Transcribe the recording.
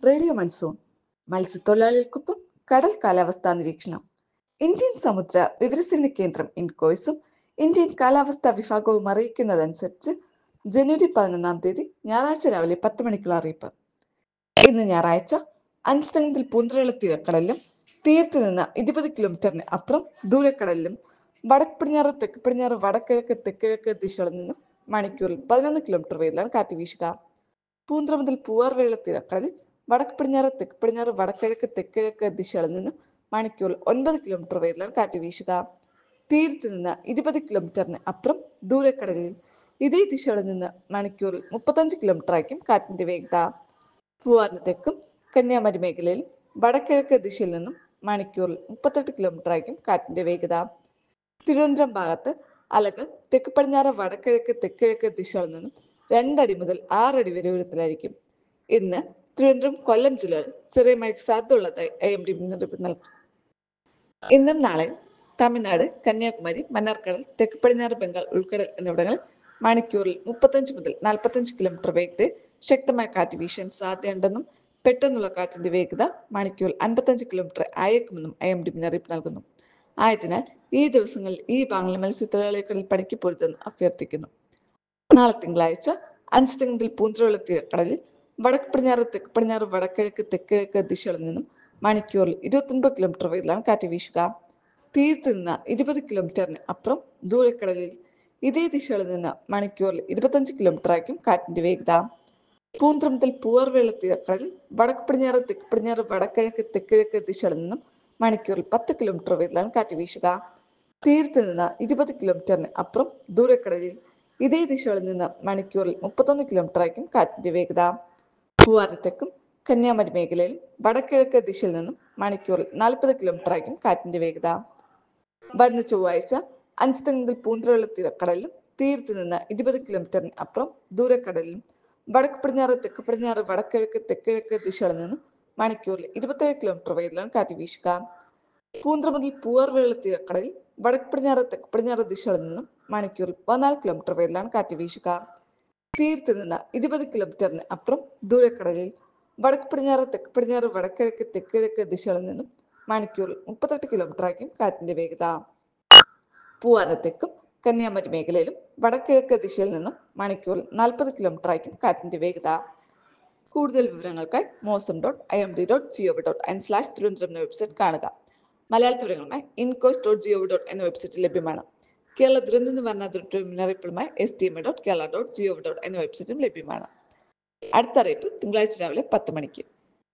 radio monsoon മത്സ്യത്തൊഴിലാളികൾക്കൊപ്പം കടൽ കാലാവസ്ഥാ നിരീക്ഷണം ഇന്ത്യൻ സമുദ്ര വിവരസേന കേന്ദ്രം ഇൻകോയ്സും ഇന്ത്യൻ കാലാവസ്ഥാ വിഭാഗവും അറിയിക്കുന്നതനുസരിച്ച് ജനുവരി പതിനൊന്നാം തീയതി ഞായറാഴ്ച രാവിലെ പത്ത് മണിക്കുള്ള അറിയിപ്പ് ഇന്ന് ഞായറാഴ്ച അഞ്ചുതങ്ങത്തിൽ പൂന്തറയുള്ള തീരക്കടലിലും തീരത്ത് നിന്ന് ഇരുപത് കിലോമീറ്ററിന് അപ്പുറം ദൂരക്കടലിലും വടക്ക് പടിഞ്ഞാറ് തെക്ക് പടിഞ്ഞാറ് വടക്കിഴക്ക് തെക്കിഴക്ക് ദിശകളിൽ നിന്നും മണിക്കൂറിൽ പതിനൊന്ന് കിലോമീറ്റർ വേഗത്തിലാണ് കാറ്റ് വീശുക പൂന്തറ മുതൽ പൂവാർവേള തീരക്കടലിൽ വടക്ക് പടിഞ്ഞാറ് തെക്ക് പടിഞ്ഞാറ് വടക്കിഴക്ക് തെക്കിഴക്ക് ദിശകളിൽ നിന്നും മണിക്കൂറിൽ ഒൻപത് കിലോമീറ്റർ വേഗത്തിലാണ് കാറ്റ് വീശുക തീരത്ത് നിന്ന് ഇരുപത് കിലോമീറ്ററിന് അപ്പുറം ദൂരക്കടലിൽ ഇതേ ദിശകളിൽ നിന്ന് മണിക്കൂറിൽ മുപ്പത്തഞ്ച് കിലോമീറ്റർ ആയിരിക്കും കാറ്റിന്റെ വേഗത പൂവാറിന് തെക്കും കന്യാകുമാരി മേഖലയിൽ വടക്കിഴക്ക് ദിശയിൽ നിന്നും മണിക്കൂറിൽ മുപ്പത്തെട്ട് കിലോമീറ്റർ ആയിരിക്കും കാറ്റിന്റെ വേഗത തിരുവനന്തപുരം ഭാഗത്ത് അലകൾ തെക്ക് പടിഞ്ഞാറ് വടക്കിഴക്ക് തെക്കിഴക്ക് ദിശകളിൽ നിന്നും രണ്ടടി മുതൽ ആറടി വരെ ഉയരത്തിലായിരിക്കും ഇന്ന് തിരുവനന്തപുരം കൊല്ലം ജില്ലകളിൽ ചെറിയ മഴയ്ക്ക് സാധ്യതയുള്ളതായി ഐ എം ഡി മുന്നറിയിപ്പ് നൽകി ഇന്നും നാളെയും തമിഴ്നാട് കന്യാകുമാരി മന്നാർക്കടൽ തെക്ക് പടിഞ്ഞാറ് ബംഗാൾ ഉൾക്കടൽ എന്നിവിടങ്ങളിൽ മണിക്കൂറിൽ മുപ്പത്തഞ്ച് മുതൽ നാൽപ്പത്തഞ്ച് കിലോമീറ്റർ വേഗതയിൽ ശക്തമായ കാറ്റ് വീശാൻ സാധ്യതയുണ്ടെന്നും പെട്ടെന്നുള്ള കാറ്റിന്റെ വേഗത മണിക്കൂറിൽ അൻപത്തഞ്ച് കിലോമീറ്റർ ആയേക്കുമെന്നും ഐ എം ഡി മുന്നറിയിപ്പ് നൽകുന്നു ആയതിനാൽ ഈ ദിവസങ്ങളിൽ ഈ ഭാഗങ്ങളിൽ മത്സ്യത്തൊഴിലാളികളിൽ പണിക്ക് പൊരുതെന്ന് അഭ്യർത്ഥിക്കുന്നു നാളെ തിങ്കളാഴ്ച അഞ്ച് തിങ്കൾ പൂന്തറയുള്ള തീരക്കടലിൽ വടക്ക് പടിഞ്ഞാറ് തെക്ക് പടിഞ്ഞാറ് വടക്കിഴക്ക് തെക്കിഴക്ക് ദിശകളിൽ നിന്നും മണിക്കൂറിൽ ഇരുപത്തൊൻപത് കിലോമീറ്റർ വേഗത്തിലാണ് കാറ്റ് വീശുക തീരത്ത് നിന്ന് ഇരുപത് കിലോമീറ്ററിന് അപ്പുറം ദൂരക്കടലിൽ ഇതേ ദിശകളിൽ നിന്ന് മണിക്കൂറിൽ ഇരുപത്തഞ്ച് കിലോമീറ്റർ ആയിരിക്കും കാറ്റിന്റെ വേഗത പൂന്തറ മുതൽ പൂവാർവേള തീരക്കടലിൽ വടക്ക് പടിഞ്ഞാറ് തെക്ക് പടിഞ്ഞാറ് വടക്കിഴക്ക് തെക്കിഴക്ക് ദിശകളിൽ നിന്നും മണിക്കൂറിൽ പത്ത് കിലോമീറ്റർ വേഗത്തിലാണ് കാറ്റ് വീശുക തീരത്ത് നിന്ന് ഇരുപത് കിലോമീറ്ററിന് അപ്പുറം ദൂരക്കടലിൽ ഇതേ ദിശകളിൽ നിന്ന് മണിക്കൂറിൽ മുപ്പത്തൊന്ന് കിലോമീറ്റർ ആയിരിക്കും കാറ്റിന്റെ വേഗത പൂവാരത്തേക്കും കന്യാകുമാരി മേഖലയിൽ വടക്കിഴക്ക് ദിശയിൽ നിന്നും മണിക്കൂറിൽ നാൽപ്പത് കിലോമീറ്റർ ആയിരിക്കും കാറ്റിന്റെ വേഗത വരുന്ന ചൊവ്വാഴ്ച അഞ്ച് മുതൽ പൂന്തറയുള്ള തീരക്കടലിലും തീരത്ത് നിന്ന് ഇരുപത് കിലോമീറ്ററിന് അപ്പുറം ദൂരക്കടലിലും വടക്ക് പടിഞ്ഞാറ് തെക്ക് പടിഞ്ഞാറ് വടക്കിഴക്ക് തെക്കിഴക്ക് ദിശകളിൽ നിന്നും മണിക്കൂറിൽ ഇരുപത്തേഴ് കിലോമീറ്റർ വേഗത്തിലാണ് കാറ്റ് വീശുക പൂന്തറ മുതൽ പൂവാർവേള തീരക്കടലിൽ വടക്ക് പടിഞ്ഞാറ് തെക്ക് പടിഞ്ഞാറ് ദിശകളിൽ നിന്നും മണിക്കൂറിൽ പതിനാല് കിലോമീറ്റർ വേഗത്തിലാണ് കാറ്റ് വീശുക തീരത്ത് നിന്ന് ഇരുപത് കിലോമീറ്ററിന് അപ്പുറം ദൂരക്കടലിൽ വടക്ക് പടിഞ്ഞാറ് തെക്ക് പടിഞ്ഞാറ് വടക്കിഴക്ക് തെക്കിഴക്ക് ദിശകളിൽ നിന്നും മണിക്കൂറിൽ മുപ്പത്തെട്ട് കിലോമീറ്റർ ആയിരിക്കും കാറ്റിന്റെ വേഗത പൂവാരത്തേക്കും കന്യാകുമാരി മേഖലയിലും വടക്കിഴക്ക് ദിശയിൽ നിന്നും മണിക്കൂറിൽ നാൽപ്പത് കിലോമീറ്റർ ആയിരിക്കും കാറ്റിന്റെ വേഗത കൂടുതൽ വിവരങ്ങൾക്കായി mausam dot I M D dot gov dot N slash Thiruvananthapuram എന്ന വെബ്സൈറ്റ് കാണുക മലയാളത്തിൽ വിവരങ്ങളുമായി ഇൻകോസ് ഡോട്ട് ജിഒവി ഡോട്ട് എന്ന വെബ്സൈറ്റിൽ ലഭ്യമാണ് കേരള ദുരന്ത നിവാരണ അതോറിറ്റി മുന്നറിയിപ്പുമായി S T M dot Kerala dot gov dot എന്ന വെബ്സൈറ്റും ലഭ്യമാണ് അടുത്ത അറിയിപ്പ് തിങ്കളാഴ്ച രാവിലെ പത്ത് മണിക്ക്